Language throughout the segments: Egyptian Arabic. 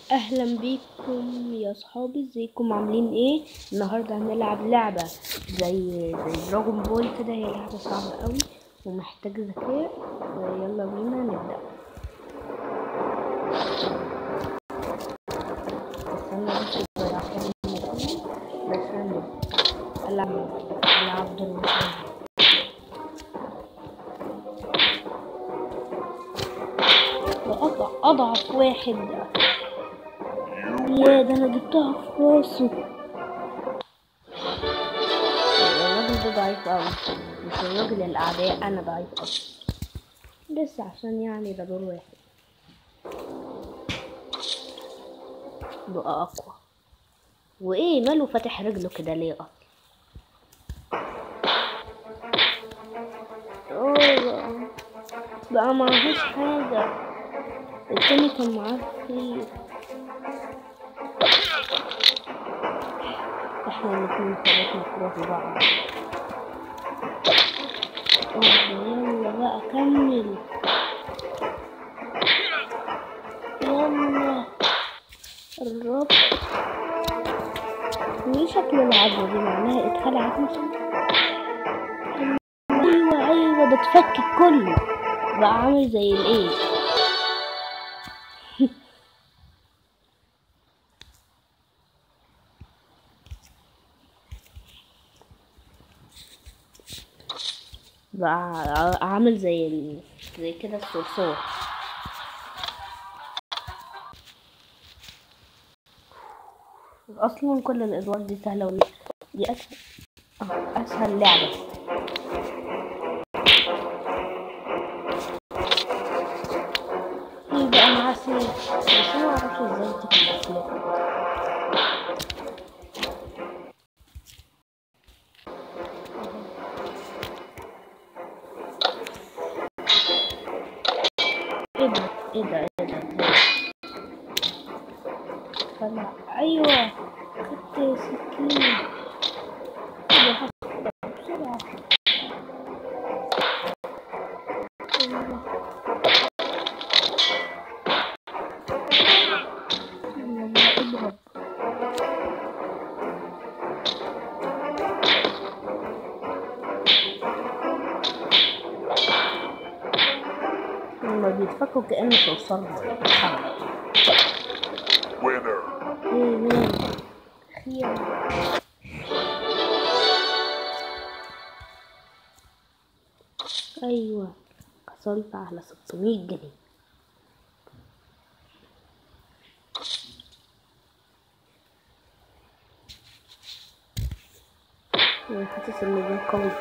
اهلا بيكم يا صحابي ازيكم عاملين ايه النهارده هنلعب لعبه زي زي دراجون بول كده هي لعبه صعبه قوي ومحتاجه ذكاء ويلا بينا نبدا استنى بس يضيع كام من الأول بس انا العب العب دور المساعدة. وأضع أضعف واحد يا ده أنا جبتها في راسه الراجل ده ضعيف أوي مش الراجل الأعداء أنا ضعيف أوي لسه عشان يعني ده دور واحد بقى أقوى وإيه ماله فاتح رجله كده ليه أصلا أوه بقى- بقى معهوش حاجة التاني كان معاه كتير احنا الاتنين خلاص نكره بعض اه يلا بقى كمل يلا الرب وايه شكل العضلة دي معناها اتخلعت مثلا ايوه ايوه ده اتفك كله بقى عامل زي الايه بقى ع- عامل زي ال... زي كده الصرصور اصلا كل الادوار دي سهله ولا دي اسهل آه، اسهل لعبه ايه بقى معاه سيف بس انا معرفش ازاي تكتب السلاح ايه ده ايه ده ايه ده ازاي طلع ايوه خدت سكينة كده هفتح بسرعة أيوة. يلا اضرب لما بيتفكوا كأنه صرصار بيتحرك Winner. ايه مين اخيرا ايوه حصلت على 600 جنيه انا حاسس ان ده قوي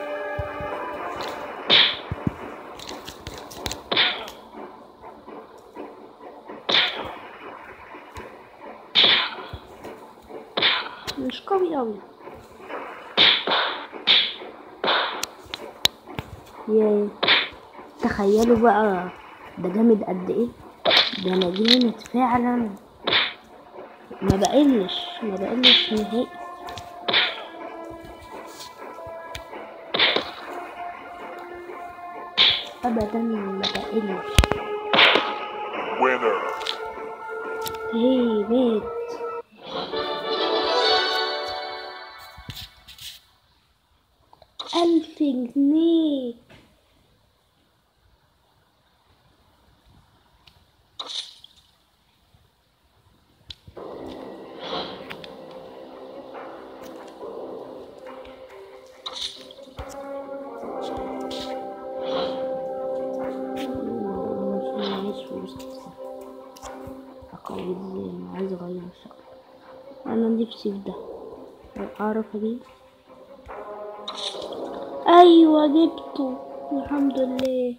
مش قوي قوي ياي تخيلوا بقى ده جامد قد ايه ده انا جامد فعلا ما بقلش ما بقلش نهائي ابدا ما بقلش Winner. هي مات ألف جنيه مش معيش فلوس كتير أقوي ازاي أنا عايز أغير الشكل أنا نفسي في ده أعرف أجيب أيوة جبته الحمد لله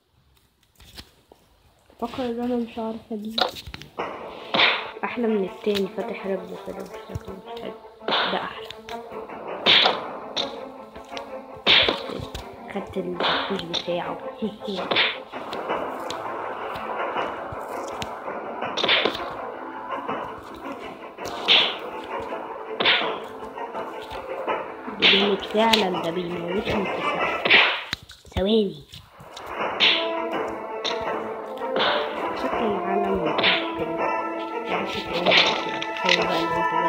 فكر إن أنا مش عارفة أجيب أحلى من التاني فاتح رجله كده بشكل مش حلو ده أحلى خدت الفوش بتاعه ده جامد فعلا ده بيموتهم في ثواني. ثواني شكل العالم كده معرفش الكلام ده اصلا تخيل بقى لو انت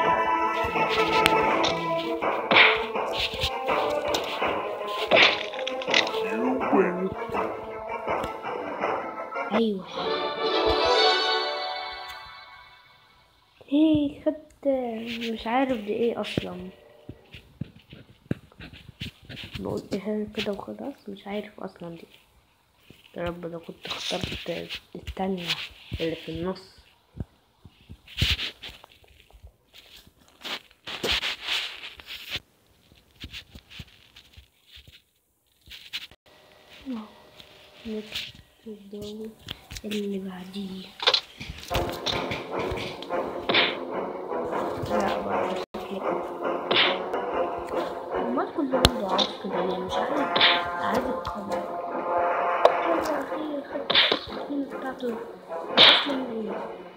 بقى ايوه ايه خدت مش عارف دي ايه اصلا بقول ايه كده وخلاص مش عارف اصلا دي يا رب ده كنت اخترت التانية اللي في النص نكتب الدور اللي بعديه لا بقى ما كلهم ضعاف كده ليه مش عارف عايز القمر يلا اخي خدت السكينة بتاعته اصلا ايه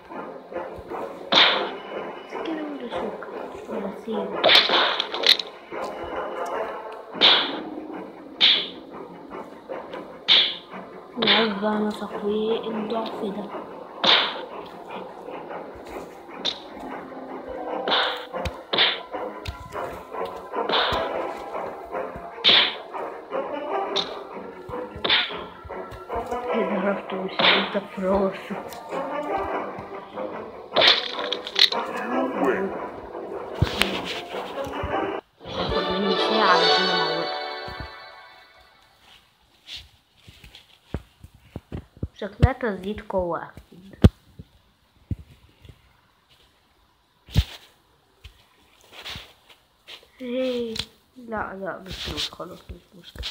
سكينة ولا شوكة ولا سيب عايز بقى نصح ايه الضعف ده ضربته مش انت في راسه ياخد مني ساعة علشان اموته شكلها تزيد قوة أكيد هي لا لا بفلوس خلاص مش مشكلة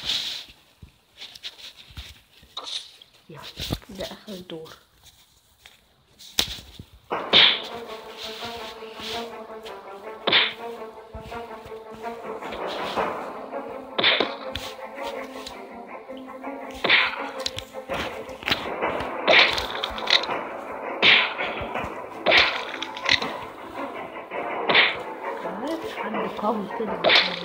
يلا ده آخر دور عارف حد قوي كده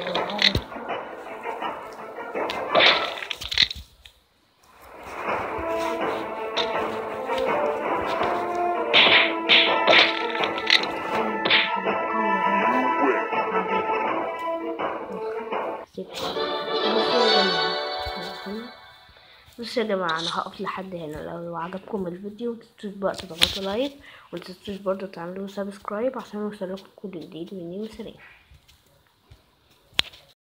بصوا يا جماعة أنا هقف لحد هنا لو عجبكم الفيديو متنسوش بقى تضغطوا لايك ومتنسوش برضه تعملوا سبسكرايب عشان يوصلكم كل جديد مني وسلام